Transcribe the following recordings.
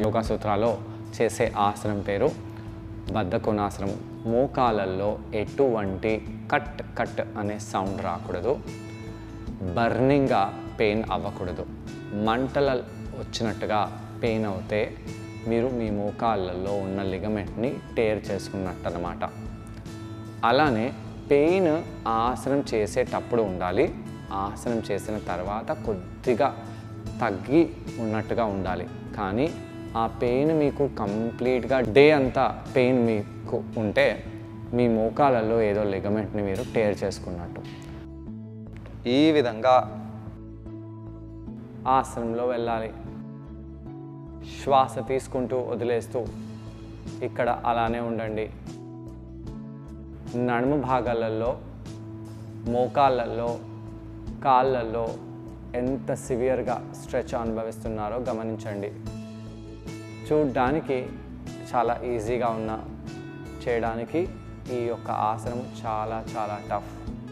యోగా సూత్రాలో చేసే ఆసనం పేరు బద్ధకోణాసనం మోకాలల్లో ఎటువంటి కట్ కట్ అనే సౌండ్ రాకూడదు బర్నింగ్గా పెయిన్ అవ్వకూడదు మంటల వచ్చినట్టుగా పెయిన్ అవుతే మీరు మీ మోకాళ్ళల్లో ఉన్న లిగమెంట్ని టేర్ చేసుకున్నట్టు అనమాట అలానే పెయిన్ ఆసనం చేసేటప్పుడు ఉండాలి ఆసనం చేసిన తర్వాత కొద్దిగా తగ్గి ఉన్నట్టుగా ఉండాలి కానీ ఆ పెయిన్ మీకు కంప్లీట్గా డే అంతా పెయిన్ మీకు ఉంటే మీ మోకాలలో ఏదో లిగమెంట్ని మీరు టేర్ చేసుకున్నట్టు ఈ విధంగా ఆసనంలో వెళ్ళాలి శ్వాస తీసుకుంటూ వదిలేస్తూ ఇక్కడ అలానే ఉండండి నడుము భాగాలలో మోకాళ్ళల్లో కాళ్ళల్లో ఎంత సివియర్గా స్ట్రెచ్ అనుభవిస్తున్నారో గమనించండి చూడ్డానికి చాలా ఈజీగా ఉన్న చేయడానికి ఈ యొక్క ఆసనం చాలా చాలా టఫ్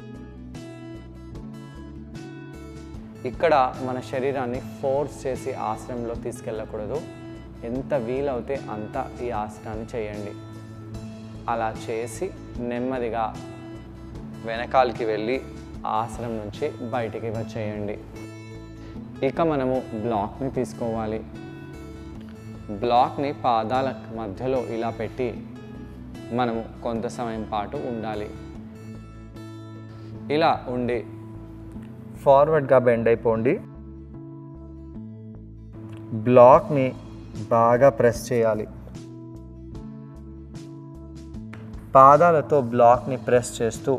ఇక్కడ మన శరీరాన్ని ఫోర్స్ చేసి ఆసనంలో తీసుకెళ్ళకూడదు ఎంత వీలవుతే అంత ఈ ఆసనాన్ని చేయండి అలా చేసి నెమ్మదిగా వెనకాలకి వెళ్ళి ఆసనం నుంచి బయటికి వచ్చేయండి ఇక మనము బ్లాక్ని తీసుకోవాలి బ్లాక్ని పాదాల మధ్యలో ఇలా పెట్టి మనము కొంత సమయం పాటు ఉండాలి ఇలా ఉండి ఫార్వర్డ్గా బెండ్ అయిపోండి బ్లాక్ని బాగా ప్రెస్ చేయాలి పాదాలతో బ్లాక్ని ప్రెస్ చేస్తూ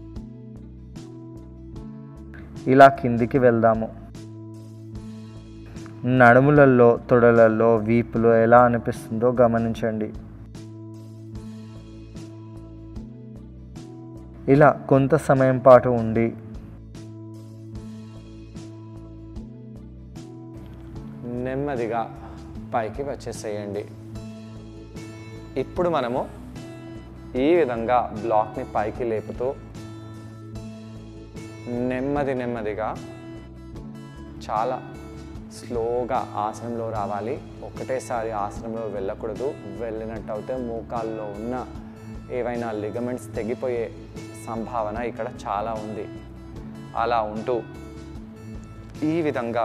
ఇలా కిందికి వెళ్దాము నడుములలో తొడలలో వీపులో ఎలా అనిపిస్తుందో గమనించండి ఇలా కొంత సమయం పాటు ఉండి నెమ్మదిగా పైకి వచ్చేసేయండి ఇప్పుడు మనము ఈ విధంగా బ్లాక్ని పైకి లేపుతూ నెమ్మది నెమ్మదిగా చాలా స్లోగా ఆసనంలో రావాలి ఒకటేసారి ఆసనంలో వెళ్ళకూడదు వెళ్ళినట్టు అయితే మోకాల్లో ఉన్న ఏవైనా లిగమెంట్స్ తెగిపోయే సంభావన ఇక్కడ చాలా ఉంది అలా ఉంటూ ఈ విధంగా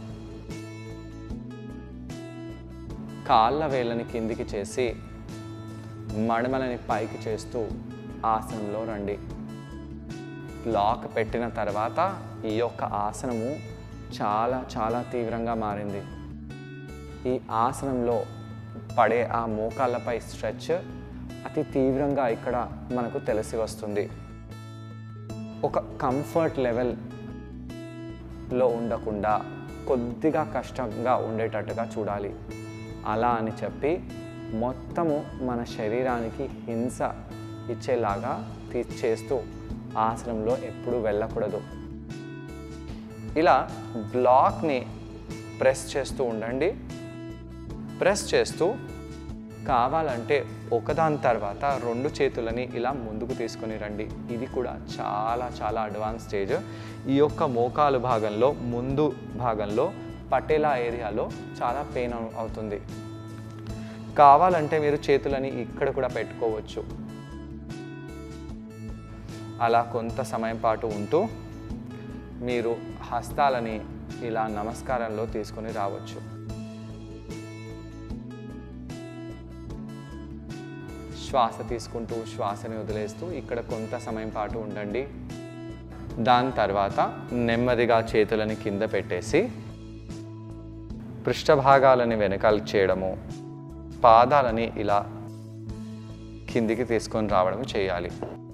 కాళ్ళ వేళ్ళని కిందికి చేసి మడమలని పైకి చేస్తూ ఆసనంలో రండి లాక్ పెట్టిన తర్వాత ఈ యొక్క ఆసనము చాలా చాలా తీవ్రంగా మారింది ఈ ఆసనంలో పడే ఆ మోకాళ్ళపై స్ట్రెచ్ అతి తీవ్రంగా ఇక్కడ మనకు తెలిసి వస్తుంది ఒక కంఫర్ట్ లెవెల్లో ఉండకుండా కొద్దిగా కష్టంగా ఉండేటట్టుగా చూడాలి అలా అని చెప్పి మొత్తము మన శరీరానికి హింస ఇచ్చేలాగా తీ చేస్తూ ఆసనంలో ఎప్పుడూ వెళ్ళకూడదు ఇలా బ్లాక్ని ప్రెస్ చేస్తూ ఉండండి ప్రెస్ చేస్తూ కావాలంటే ఒకదాని తర్వాత రెండు చేతులని ఇలా ముందుకు తీసుకొని రండి ఇది కూడా చాలా చాలా అడ్వాన్స్ స్టేజ్ ఈ యొక్క మోకాలు భాగంలో ముందు భాగంలో పటేలా ఏరియాలో చాలా పెయిన్ అవు- అవుతుంది కావాలంటే మీరు చేతులని ఇక్కడ కూడా పెట్టుకోవచ్చు అలా కొంత సమయం పాటు ఉంటూ మీరు హస్తాలని ఇలా నమస్కారంలో తీసుకొని రావచ్చు శ్వాస తీసుకుంటూ శ్వాసని వదిలేస్తూ ఇక్కడ కొంత సమయం పాటు ఉండండి దాని తర్వాత నెమ్మదిగా చేతులని కింద పెట్టేసి పృష్ఠభాగాలని వెనకాల చేయడము పాదాలని ఇలా కిందికి తీసుకొని రావడం చేయాలి